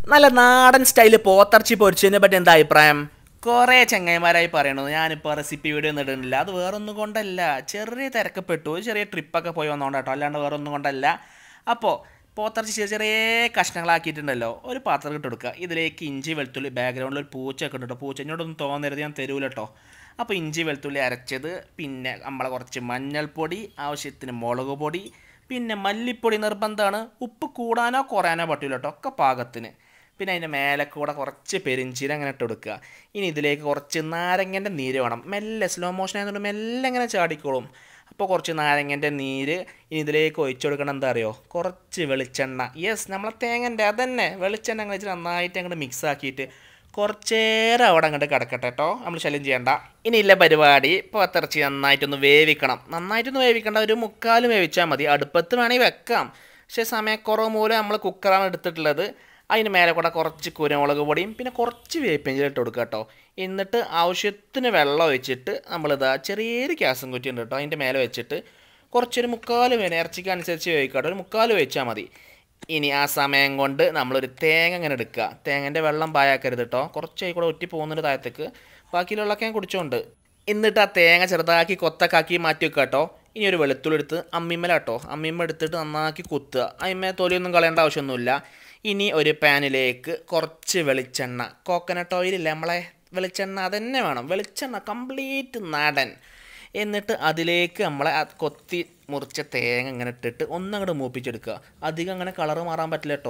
നല്ല നാടൻ സ്റ്റൈല് പോത്തിറച്ചി പൊരിച്ചതിനെ പറ്റി എന്താ അഭിപ്രായം കുറേ ചങ്ങായിമാരായി പറയണു ഞാനിപ്പോൾ റെസിപ്പി വീഡിയോ ഒന്നും ഇടുന്നില്ല അത് വേറൊന്നും കൊണ്ടല്ല ചെറിയ തിരക്കപ്പെട്ടു ഒരു ചെറിയ ട്രിപ്പൊക്കെ പോയി വന്നോണ്ട് കേട്ടോ അല്ലാണ്ട് വേറൊന്നും കൊണ്ടല്ല അപ്പോൾ പോത്തിറച്ചി ചെറിയ ചെറിയ കഷ്ണങ്ങളാക്കിയിട്ടുണ്ടല്ലോ ഒരു പാത്രം ഇട്ട് കൊടുക്കുക ഇതിലേക്ക് ഇഞ്ചി വെളുത്തുള്ളി ബാക്ക്ഗ്രൗണ്ടിൽ ഒരു പൂച്ചയൊക്കെ ഉണ്ട് കേട്ടോ പൂച്ച എന്നോടൊന്നും തോന്നരുത് ഞാൻ തരൂല കേട്ടോ അപ്പോൾ ഇഞ്ചി വെളുത്തുള്ളി അരച്ചത് പിന്നെ നമ്മളെ കുറച്ച് മഞ്ഞൾപ്പൊടി ആവശ്യത്തിന് മുളക് പൊടി പിന്നെ മല്ലിപ്പൊടി നിർബന്ധമാണ് ഉപ്പ് കൂടാനോ കുറയാനോ പറ്റില്ല കേട്ടോ ഒക്കെ പാകത്തിന് പിന്നെ അതിൻ്റെ മേലെ കൂടെ കുറച്ച് പെരിഞ്ചീരം അങ്ങനെ ഇട്ട് കൊടുക്കുക ഇനി ഇതിലേക്ക് കുറച്ച് നാരങ്ങൻ്റെ നീര് വേണം മെല്ലെ സ്ലോ മോഷൻ ആയതുകൊണ്ട് മെല്ലെ ഇങ്ങനെ ചാടിക്കോളും അപ്പോൾ കുറച്ച് നാരങ്ങൻ്റെ നീര് ഇനി ഇതിലേക്ക് ഒഴിച്ചു കൊടുക്കണം എന്താ അറിയോ കുറച്ച് വെളിച്ചെണ്ണ യെസ് നമ്മളെ തേങ്ങൻ്റെ അതന്നെ വെളിച്ചെണ്ണ അങ്ങനെ വെച്ച് നന്നായിട്ട് അങ്ങോട്ട് മിക്സ് ആക്കിയിട്ട് കുറച്ചേരം അവിടെ അങ്ങോട്ട് കിടക്കട്ടെ കേട്ടോ നമ്മൾ ശല്യം ചെയ്യണ്ട ഇനിയില്ല പരിപാടി പോത്തിറച്ചി നന്നായിട്ടൊന്ന് വേവിക്കണം നന്നായിട്ടൊന്ന് വേവിക്കണ്ട ഒരു മുക്കാലും വേവിച്ചാൽ മതി അടുപ്പത്ത് വേണമെങ്കിൽ വെക്കാം പക്ഷേ സമയക്കുറവ് മൂലം നമ്മൾ കുക്കറാണ് എടുത്തിട്ടുള്ളത് അതിന് മേലെ കൂടെ കുറച്ച് കുരുമുളക് പൊടിയും പിന്നെ കുറച്ച് വേപ്പിഞ്ചിൽ ഇട്ട് കൊടുക്കുക കേട്ടോ എന്നിട്ട് ആവശ്യത്തിന് വെള്ളം ഒഴിച്ചിട്ട് നമ്മളിതാ ചെറിയൊരു ഗ്യാസും കുറ്റി ഉണ്ട് കേട്ടോ അതിൻ്റെ മേലെ വെച്ചിട്ട് കുറച്ചൊരു മുക്കാൽ വേണം ഇറച്ചിക്ക് അനുസരിച്ച് വേവിക്കട്ടെ ഒരു മുക്കാൽ വേവിച്ചാൽ മതി ഇനി ആ സമയം കൊണ്ട് നമ്മളൊരു തേങ്ങ ഇങ്ങനെ എടുക്കുക തേങ്ങൻ്റെ വെള്ളം പായാക്കരുത് കേട്ടോ കുറച്ചായി കൂടെ ഒറ്റി പോകുന്നുണ്ട് താഴത്തേക്ക് ബാക്കിയുള്ളതൊക്കെ ഞാൻ കുടിച്ചോണ്ട് എന്നിട്ട് ആ തേങ്ങ ചെറുതാക്കി കൊത്തക്കാക്കി മാറ്റി വെക്കുക കേട്ടോ ഇനി ഒരു വെളുത്തുള്ളി എടുത്ത് അമ്മിമ്മല കേട്ടോ അമ്മിമ്മ എടുത്തിട്ട് നന്നാക്കി കുത്തുക അതിന്മേ തൊലിയൊന്നും കളയേണ്ട ആവശ്യമൊന്നുമില്ല ഇനി ഒരു പാനിലേക്ക് കുറച്ച് വെളിച്ചെണ്ണ കോക്കനട്ട് ഓയിലില്ല നമ്മളെ വെളിച്ചെണ്ണ അതന്നെ വേണം വെളിച്ചെണ്ണ കംപ്ലീറ്റ് നാടൻ എന്നിട്ട് അതിലേക്ക് നമ്മളെ ആ കൊത്തി മുറിച്ച തേങ്ങ ഇങ്ങനെ ഇട്ടിട്ട് ഒന്നങ്ങോട്ട് മൂപ്പിച്ചെടുക്കുക അധികം അങ്ങനെ കളറ് മാറാൻ പറ്റില്ല കേട്ടോ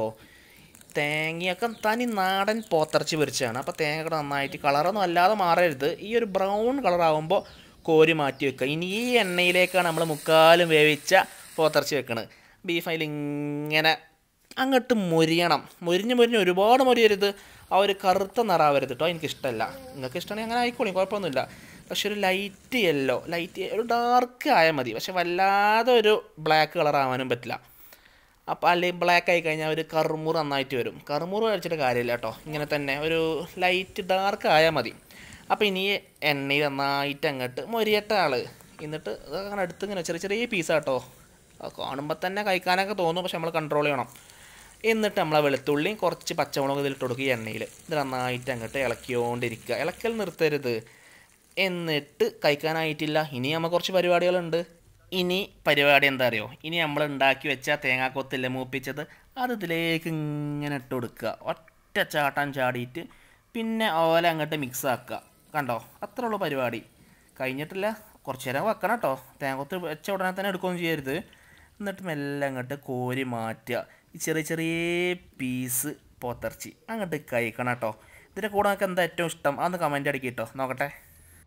തേങ്ങയൊക്കെ തനി നാടൻ പോത്തിറച്ചി പൊരിച്ചതാണ് അപ്പോൾ തേങ്ങ ഒക്കെ നന്നായിട്ട് കളറൊന്നും അല്ലാതെ മാറരുത് ഈ ഒരു ബ്രൗൺ കളറാകുമ്പോൾ കോരി മാറ്റി വെക്കുക ഇനി ഈ എണ്ണയിലേക്കാണ് നമ്മൾ മുക്കാലും വേവിച്ച പോത്തിറച്ചി വെക്കണത് ബീഫ് അതിൽ ഇങ്ങനെ അങ്ങോട്ട് മൊരിയണം മൊരിഞ്ഞ് മൊരിഞ്ഞ് ഒരുപാട് മൊരിയരുത് ആ ഒരു കറുത്ത നിറാവരുത് കേട്ടോ എനിക്കിഷ്ടമല്ല നിങ്ങൾക്ക് ഇഷ്ടമാണെങ്കിൽ അങ്ങനെ ആയിക്കോളി കുഴപ്പമൊന്നുമില്ല പക്ഷെ ഒരു ലൈറ്റ് യെല്ലോ ലൈറ്റ് ഒരു ഡാർക്ക് ആയാൽ മതി പക്ഷെ വല്ലാതെ ഒരു ബ്ലാക്ക് കളർ ആവാനും പറ്റില്ല അപ്പോൾ അല്ലെങ്കിൽ ബ്ലാക്ക് ആയി കഴിഞ്ഞാൽ ഒരു കറുമുറ് നന്നായിട്ട് വരും കറുമുറ് കഴിച്ചിട്ട് കാര്യമില്ല കേട്ടോ ഇങ്ങനെ തന്നെ ഒരു ലൈറ്റ് ഡാർക്ക് ആയാൽ മതി അപ്പോൾ ഇനി എണ്ണയിൽ നന്നായിട്ട് അങ്ങോട്ട് മൊരിയട്ട ആള് എന്നിട്ട് ഇത് അങ്ങനെ അടുത്ത് ഇങ്ങനെ ചെറിയ ചെറിയ പീസാട്ടോ കാണുമ്പോൾ തന്നെ കഴിക്കാനൊക്കെ തോന്നും പക്ഷെ നമ്മൾ കൺട്രോൾ ചെയ്യണം എന്നിട്ട് നമ്മളെ വെളുത്തുള്ളിയും കുറച്ച് പച്ചമുളക് ഇതിലിട്ട് കൊടുക്കുക ഈ എണ്ണയിൽ ഇത് നന്നായിട്ട് അങ്ങോട്ട് ഇളക്കിയോണ്ടിരിക്കുക ഇളക്കൽ നിർത്തരുത് എന്നിട്ട് കഴിക്കാനായിട്ടില്ല ഇനി നമുക്ക് കുറച്ച് പരിപാടികളുണ്ട് ഇനി പരിപാടി എന്താ അറിയോ ഇനി നമ്മൾ ഉണ്ടാക്കി വെച്ച തേങ്ങാക്കൊത്തില്ലേ മൂപ്പിച്ചത് അത് ഇതിലേക്ക് ഇങ്ങനെ ഇട്ട് കൊടുക്കുക ഒറ്റ ചാട്ടാൻ ചാടിയിട്ട് പിന്നെ ഓല അങ്ങോട്ട് മിക്സ് ആക്കുക കണ്ടോ അത്രേ ഉള്ളൂ പരിപാടി കഴിഞ്ഞിട്ടില്ല കുറച്ച് നേരം വെക്കണം കേട്ടോ തേങ്ങക്കൊത്ത് വെച്ച ഉടനെ തന്നെ എടുക്കുകയൊന്നും ചെയ്യരുത് എന്നിട്ട് മെല്ലെ അങ്ങോട്ട് കോരി മാറ്റുക ഈ ചെറിയ ചെറിയ പീസ് പോത്തിറച്ചി അങ്ങോട്ട് കഴിക്കണം കേട്ടോ ഇതിൻ്റെ കൂടെ നിങ്ങൾക്ക് എന്താ ഏറ്റവും ഇഷ്ടം അതൊന്ന് കമൻറ്റ് അടിക്കുക കേട്ടോ നോക്കട്ടെ